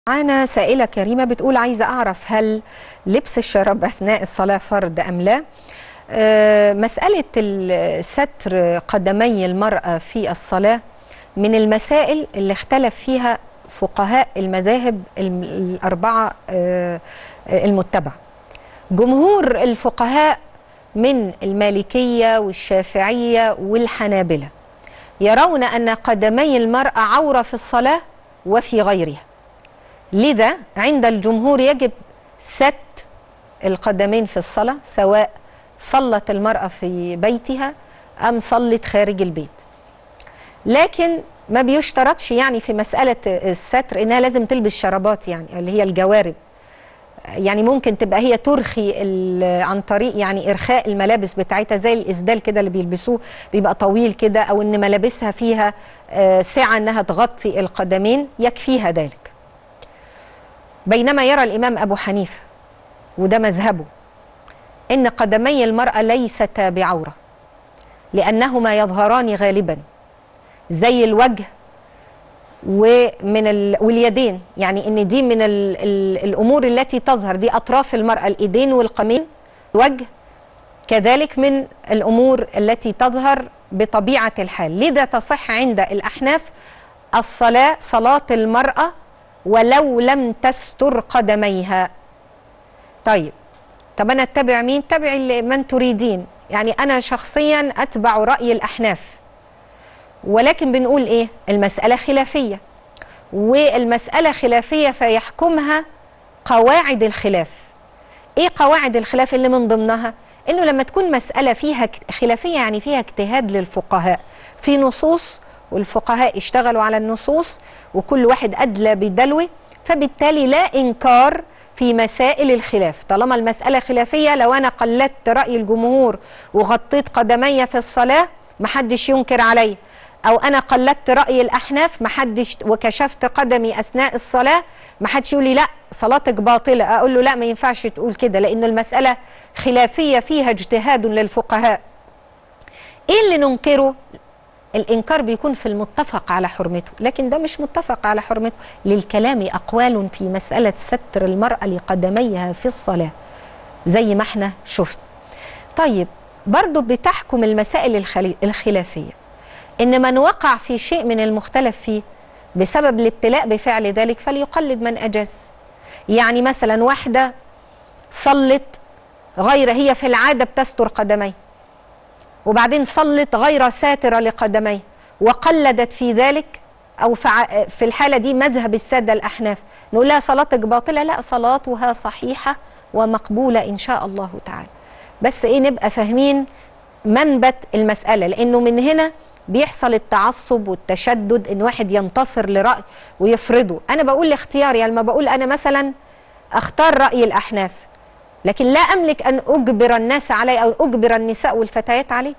معانا سائلة كريمة بتقول عايزة أعرف هل لبس الشراب أثناء الصلاة فرض أم لا آه، مسألة ال- ستر قدمي المرأة في الصلاة من المسائل اللي اختلف فيها فقهاء المذاهب الم- الأربعة آه، آه، المتبعة جمهور الفقهاء من المالكية والشافعية والحنابلة يرون أن قدمي المرأة عورة في الصلاة وفي غيرها لذا عند الجمهور يجب ست القدمين في الصلاة سواء صلت المرأة في بيتها أم صلت خارج البيت لكن ما بيشترطش يعني في مسألة الستر إنها لازم تلبس شرابات يعني اللي هي الجوارب يعني ممكن تبقى هي ترخي ال- عن طريق يعني إرخاء الملابس بتاعتها زي الإسدال كده اللي بيلبسوه بيبقى طويل كده أو إن ملابسها فيها آه، سعة إنها تغطي القدمين يكفيها ذلك بينما يرى الإمام أبو حنيفة وده مذهبه إن قدمي المرأة ليستا بعورة لأنهما يظهران غالبا زي الوجه ومن ال... واليدين يعني ان دي من ال... ال... الامور التي تظهر دي اطراف المراه الايدين والقمين الوجه كذلك من الامور التي تظهر بطبيعه الحال لذا تصح عند الاحناف الصلاه صلاه المراه ولو لم تستر قدميها طيب طب انا اتبع مين اتبع اللي- من تريدين يعني انا شخصيا اتبع راي الاحناف ولكن بنقول ايه المساله خلافيه والمساله خلافيه فيحكمها قواعد الخلاف ايه قواعد الخلاف اللي من ضمنها انه لما تكون مساله فيها ك- خلافيه يعني فيها اجتهاد للفقهاء في نصوص والفقهاء اشتغلوا على النصوص وكل واحد ادلى بدلوه فبالتالي لا انكار في مسائل الخلاف طالما المساله خلافيه لو انا قلدت راي الجمهور وغطيت قدمي في الصلاه محدش ينكر علي او انا قلدت راي الاحناف محدش وكشفت قدمي اثناء الصلاه محدش يقول لي لا صلاتك باطله اقول له لا ما ينفعش تقول كده لان المساله خلافيه فيها اجتهاد للفقهاء ايه اللي ننكره الانكار بيكون في المتفق على حرمته لكن ده مش متفق على حرمته للكلام اقوال في مساله ستر المراه لقدميها في الصلاه زي ما احنا شفنا طيب برضو بتحكم المسائل الخلي- الخلافيه ان من وقع في شيء من المختلف فيه بسبب الابتلاء بفعل ذلك فليقلد من اجاز يعني مثلا واحده صلت غير هي في العاده بتستر قدميه وبعدين صلت غير ساتره لقدميه وقلدت في ذلك او فع- في الحاله دي مذهب الساده الاحناف نقول لها صلاتك باطله لا صلاتها صحيحه ومقبوله ان شاء الله تعالى بس ايه نبقى فاهمين منبت المساله لانه من هنا بيحصل التعصب والتشدد ان واحد ينتصر لراي ويفرضه انا بقول الاختيار يعني لما بقول انا مثلا اختار راي الاحناف لكن لا املك ان اجبر الناس عليه او اجبر النساء والفتيات عليه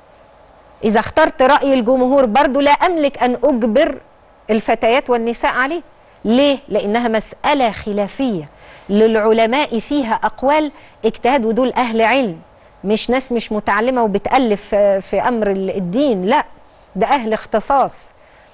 اذا اخترت راي الجمهور برضو لا املك ان اجبر الفتيات والنساء عليه ليه لانها مساله خلافيه للعلماء فيها اقوال اجتهاد ودول اهل علم مش ناس مش متعلمه وبتالف آه، في امر الدين لا ده اهل اختصاص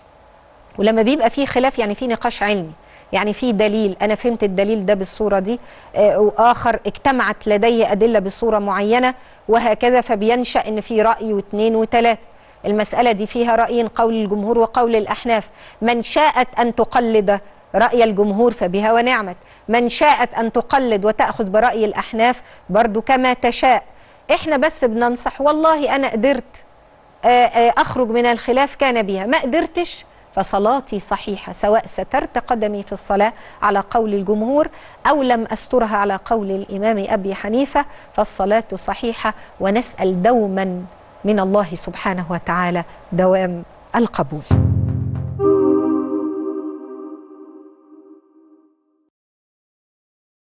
ولما بيبقى في خلاف يعني في نقاش علمي يعني في دليل انا فهمت الدليل ده بالصوره دي آه، واخر اجتمعت لدي ادله بصوره معينه وهكذا فبينشا ان في راي واثنين وثلاثه المساله دي فيها رايين قول الجمهور وقول الاحناف من شاءت ان تقلد راي الجمهور فبها ونعمت من شاءت ان تقلد وتاخذ براي الاحناف برضو كما تشاء احنا بس بننصح والله انا قدرت آه، آه، اخرج من الخلاف كان بها ما قدرتش فصلاتي صحيحه سواء سترت قدمي في الصلاه على قول الجمهور او لم استرها على قول الامام ابي حنيفه فالصلاه صحيحه ونسال دوما من الله سبحانه وتعالى دوام القبول